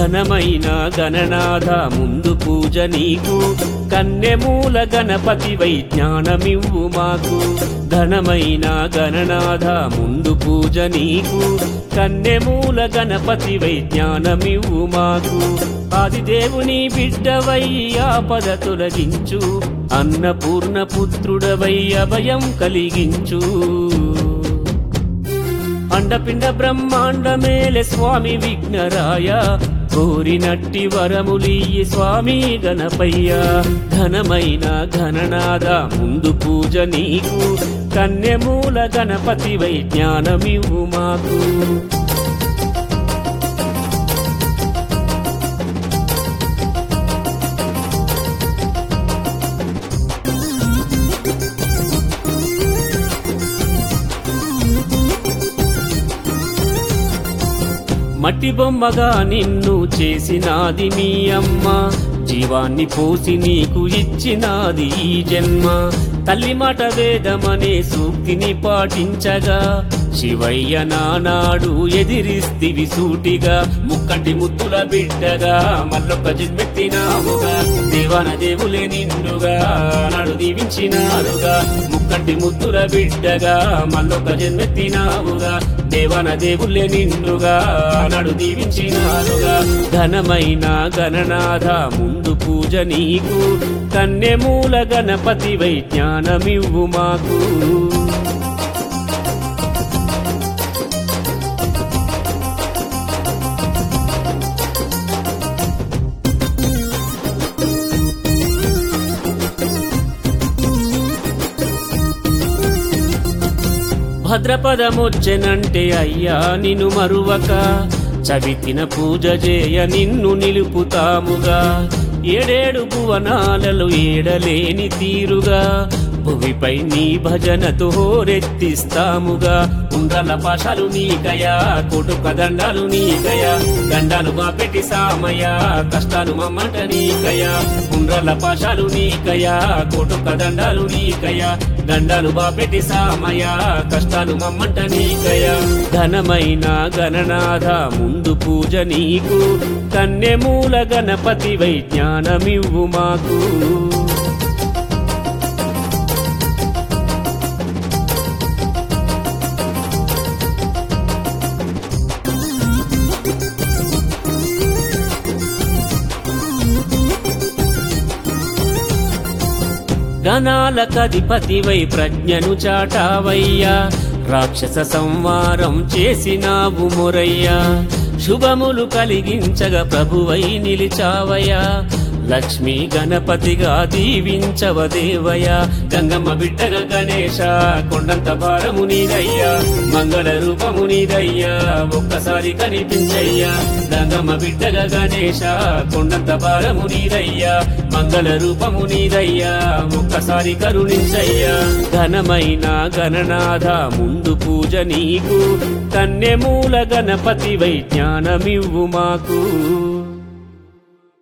ఘనమైన గణనాథ ముందు పూజ నీకు కన్నెమూల గణపతి వై జ్ఞానమివ్వు మాకు ఘనమైన గణనాథ ముందు పూజ నీకు కన్నెమూల గణపతి వై జ్ఞానమివ్వు మాకు ఆదిదేవుని బిడ్డవై ఆపద తొలగించు అన్నపూర్ణ పుత్రుడవై అభయం కలిగించు అండపిండ బ్రహ్మాండ మేలే స్వామి విఘ్నరాయ కోరినట్టి వరములియ్యి స్వామి గణపయ్య ఘనమైన ఘననాద ముందు పూజ నీకు కన్యమూల గణపతి వై జ్ఞానమివ్వు మాకు మట్టి బొమ్మగా నిన్ను చేసినాది మీ అమ్మ జీవాన్ని పోసి నీకు ఇచ్చినాది ఈ జన్మ తల్లి మాట వేదమనే సూక్తిని పాటించగా శివయ్య నానాడు ఎదిరిస్తివి సూటిగా ముక్కంటి ముత్తుల బిడ్డగా మల్లొక్క జన్మెత్తినావుగా దేవాన దేవులే నిన్నుగా నాడు దీవించినారుగా ముక్కంటి ముత్తుల బిడ్డగా మల్లొక్క జన్మెత్తినావుగా దేవన దేవులే నిన్నుగా నాడు దీవించినారుగా ఘనమైన గణనాథ ముందు పూజ నీకు కన్నెమూల గణపతి వై జ్ఞానమివ్వు మాకు భద్రపదమొచ్చెనంటే అయ్యా నిన్ను మరువక చవితిన పూజ చేయ నిన్ను నిలుపుతాముగా ఏడేడు భువనాలలో ఏడలేని తీరుగా భువిపై నీ భజనతో హోరెత్తిస్తాముగా ఉండ్రల పాషాలు నీకయా కొడుక దండాలు నీకయా దండాలు మా పెట్టి సామయ్య కష్టాలు మమ్మంట నీకయా ఉండ్రల పాషాలు నీకయా కొడుక దండాలు నీకయా దండాలు బాపెట్టి సామయ్య కష్టాలు మమ్మంట నీకయా ఘనమైన గణనాథ ముందు పూజ నీకు కన్నెమూల గణపతి వై జ్ఞానమివ్వు మాకు గణాల కధిపతివై ప్రజ్ఞను చాటావయ్యా రాక్షస సంవారం చేసినావు మురయ్యా శుభములు కలిగించగ ప్రభువై నిలిచావయ్యా లక్ష్మీ గణపతిగా దీవించవ దేవయ గంగమ్మ బిడ్డగ గణేశ కొండంత భారము నీదయ్యా మంగళ రూపము నీదయ్యా ఒక్కసారి కనిపించయ్యా గంగమ్మ బిడ్డగ గణేశ కొండంత భారము నీదయ్యా మంగళ రూపము నీదయ్యా ఒక్కసారి కరుణించయ్యా ఘనమైన గణనాథ ముందు పూజ నీకు కన్నెమూల గణపతి వై జ్ఞానమివ్వు మాకు